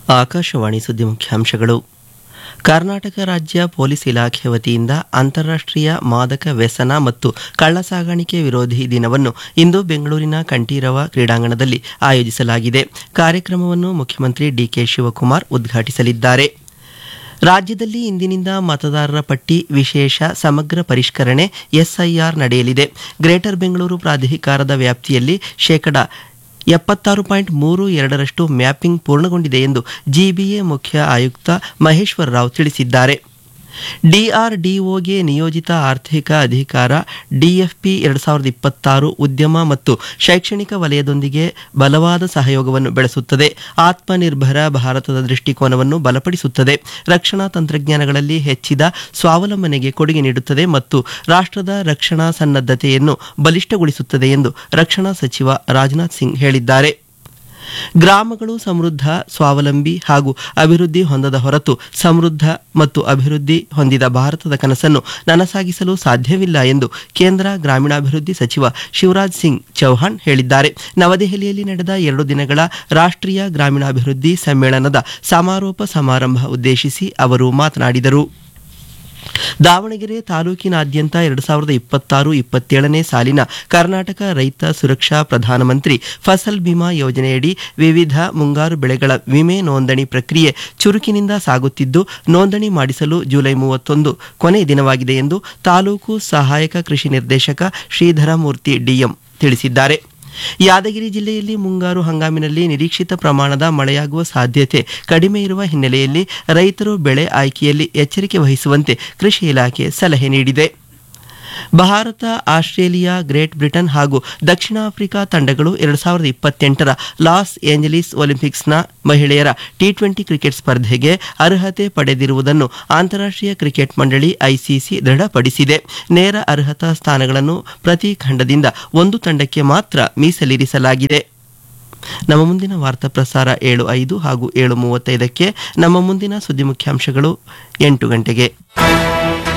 ಆಕಾಶವಾಣಿ ಸುದ್ದಿ ಮುಖ್ಯಾಂಶಗಳು ಕರ್ನಾಟಕ ರಾಜ್ಯ ಪೊಲೀಸ್ ಇಲಾಖೆ ವತಿಯಿಂದ ಅಂತಾರಾಷ್ಟ್ರೀಯ ಮಾದಕ ವ್ಯಸನ ಮತ್ತು ಕಳ್ಳಸಾಗಾಣಿಕೆ ವಿರೋಧಿ ದಿನವನ್ನು ಇಂದು ಬೆಂಗಳೂರಿನ ಕಂಠೀರವ ಕ್ರೀಡಾಂಗಣದಲ್ಲಿ ಆಯೋಜಿಸಲಾಗಿದೆ ಕಾರ್ಯಕ್ರಮವನ್ನು ಮುಖ್ಯಮಂತ್ರಿ ಡಿಕೆ ಶಿವಕುಮಾರ್ ಉದ್ಘಾಟಿಸಲಿದ್ದಾರೆ ರಾಜ್ಯದಲ್ಲಿ ಇಂದಿನಿಂದ ಮತದಾರರ ಪಟ್ಟಿ ವಿಶೇಷ ಸಮಗ್ರ ಪರಿಷ್ಕರಣೆ ಎಸ್ಐಆರ್ ನಡೆಯಲಿದೆ ಗ್ರೇಟರ್ ಬೆಂಗಳೂರು ಪ್ರಾಧಿಕಾರದ ವ್ಯಾಪ್ತಿಯಲ್ಲಿ ಶೇಕಡ ಎಪ್ಪತ್ತಾರು ಪಾಯಿಂಟ್ ಮೂರು ಎರಡರಷ್ಟು ಮ್ಯಾಪಿಂಗ್ ಪೂರ್ಣಗೊಂಡಿದೆ ಎಂದು ಜಿಬಿಎ ಮುಖ್ಯ ಆಯುಕ್ತ ಮಹೇಶ್ವರ ರಾವ್ ತಿಳಿಸಿದ್ದಾರೆ ಡಿಆರ್ಡಿಒಗೆ ನಿಯೋಜಿತ ಆರ್ಥಿಕ ಅಧಿಕಾರ ಡಿಎಫ್ಪಿ ಎರಡು ಸಾವಿರದ ಇಪ್ಪತ್ತಾರು ಉದ್ಯಮ ಮತ್ತು ಶೈಕ್ಷಣಿಕ ವಲಯದೊಂದಿಗೆ ಬಲವಾದ ಸಹಯೋಗವನ್ನು ಬೆಳೆಸುತ್ತದೆ ಆತ್ಮನಿರ್ಭರ ಭಾರತದ ದೃಷ್ಟಿಕೋನವನ್ನು ಬಲಪಡಿಸುತ್ತದೆ ರಕ್ಷಣಾ ತಂತ್ರಜ್ಞಾನಗಳಲ್ಲಿ ಹೆಚ್ಚಿದ ಸ್ವಾವಲಂಬನೆಗೆ ಕೊಡುಗೆ ನೀಡುತ್ತದೆ ಮತ್ತು ರಾಷ್ಟ್ರದ ರಕ್ಷಣಾ ಸನ್ನದ್ಧತೆಯನ್ನು ಬಲಿಷ್ಠಗೊಳಿಸುತ್ತದೆ ಎಂದು ರಕ್ಷಣಾ ಸಚಿವ ರಾಜನಾಥ್ ಸಿಂಗ್ ಹೇಳಿದ್ದಾರೆ ಗ್ರಾಮಗಳು ಸಮೃದ್ಧ ಸ್ವಾವಲಂಬಿ ಹಾಗೂ ಅಭಿವೃದ್ಧಿ ಹೊಂದದ ಹೊರತು ಸಮೃದ್ಧ ಮತ್ತು ಅಭಿವೃದ್ಧಿ ಹೊಂದಿದ ಭಾರತದ ಕನಸನ್ನು ನನಸಾಗಿಸಲು ಸಾಧ್ಯವಿಲ್ಲ ಎಂದು ಕೇಂದ್ರ ಗ್ರಾಮೀಣಾಭಿವೃದ್ಧಿ ಸಚಿವ ಶಿವರಾಜ್ ಸಿಂಗ್ ಚೌಹಾಣ್ ಹೇಳಿದ್ದಾರೆ ನವದೆಹಲಿಯಲ್ಲಿ ನಡೆದ ಎರಡು ದಿನಗಳ ರಾಷ್ಟ್ರೀಯ ಗ್ರಾಮೀಣಾಭಿವೃದ್ಧಿ ಸಮ್ಮೇಳನದ ಸಮಾರೋಪ ಸಮಾರಂಭ ಉದ್ದೇಶಿಸಿ ಅವರು ಮಾತನಾಡಿದರು ದಾವಣಗೆರೆ ತಾಲೂಕಿನಾದ್ಯಂತ ಎರಡು ಸಾವಿರದ ಇಪ್ಪತ್ತಾರು ಇಪ್ಪತ್ತೇಳನೇ ಸಾಲಿನ ಕರ್ನಾಟಕ ರೈತ ಸುರಕ್ಷಾ ಪ್ರಧಾನಮಂತ್ರಿ ಫಸಲ್ ಬಿಮಾ ಯೋಜನೆಯಡಿ ವಿವಿಧ ಮುಂಗಾರು ಬೆಳೆಗಳ ವಿಮೆ ನೋಂದಣಿ ಪ್ರಕ್ರಿಯೆ ಚುರುಕಿನಿಂದ ಸಾಗುತ್ತಿದ್ದು ನೋಂದಣಿ ಮಾಡಿಸಲು ಜುಲೈ ಮೂವತ್ತೊಂದು ಕೊನೆಯ ದಿನವಾಗಿದೆ ಎಂದು ತಾಲೂಕು ಸಹಾಯಕ ಕೃಷಿ ನಿರ್ದೇಶಕ ಶ್ರೀಧರಮೂರ್ತಿ ಡಿಎಂ ತಿಳಿಸಿದ್ದಾರೆ ಯಾದಗಿರಿ ಜಿಲ್ಲೆಯಲ್ಲಿ ಮುಂಗಾರು ಹಂಗಾಮಿನಲ್ಲಿ ನಿರೀಕ್ಷಿತ ಪ್ರಮಾಣದ ಮಳೆಯಾಗುವ ಸಾಧ್ಯತೆ ಕಡಿಮೆ ಇರುವ ಹಿನ್ನೆಲೆಯಲ್ಲಿ ರೈತರು ಬೆಳೆ ಆಯ್ಕೆಯಲ್ಲಿ ಎಚ್ಚರಿಕೆ ವಹಿಸುವಂತೆ ಕೃಷಿ ಇಲಾಖೆ ಸಲಹೆ ನೀಡಿದೆ ಭಾರತ ಆಸ್ಟ್ರೇಲಿಯಾ ಗ್ರೇಟ್ ಬ್ರಿಟನ್ ಹಾಗೂ ದಕ್ಷಿಣ ಆಫ್ರಿಕಾ ತಂಡಗಳು ಎರಡು ಸಾವಿರದ ಇಪ್ಪತ್ತೆಂಟರ ಲಾಸ್ ಏಂಜಲೀಸ್ ಒಲಿಂಪಿಕ್ಸ್ನ ಮಹಿಳೆಯರ ಟಿ ಟ್ವೆಂಟಿ ಕ್ರಿಕೆಟ್ ಸ್ಪರ್ಧೆಗೆ ಅರ್ಹತೆ ಪಡೆದಿರುವುದನ್ನು ಅಂತಾರಾಷ್ಟ್ರೀಯ ಕ್ರಿಕೆಟ್ ಮಂಡಳಿ ಐಸಿಸಿ ದೃಢಪಡಿಸಿದೆ ನೇರ ಅರ್ಹತಾ ಸ್ಥಾನಗಳನ್ನು ಪ್ರತಿ ಖಂಡದಿಂದ ಒಂದು ತಂಡಕ್ಕೆ ಮಾತ್ರ ಮೀಸಲಿರಿಸಲಾಗಿದೆ ನಮ್ಮ ಮುಂದಿನ ವಾರ್ತಾ ಪ್ರಸಾರ ಏಳು ಐದು ಹಾಗೂ ಏಳು ಮೂವತ್ತೈದಕ್ಕೆ ನಮ್ಮ ಮುಂದಿನ ಸುದ್ದಿ ಮುಖ್ಯಾಂಶಗಳು ಎಂಟು ಗಂಟೆಗೆ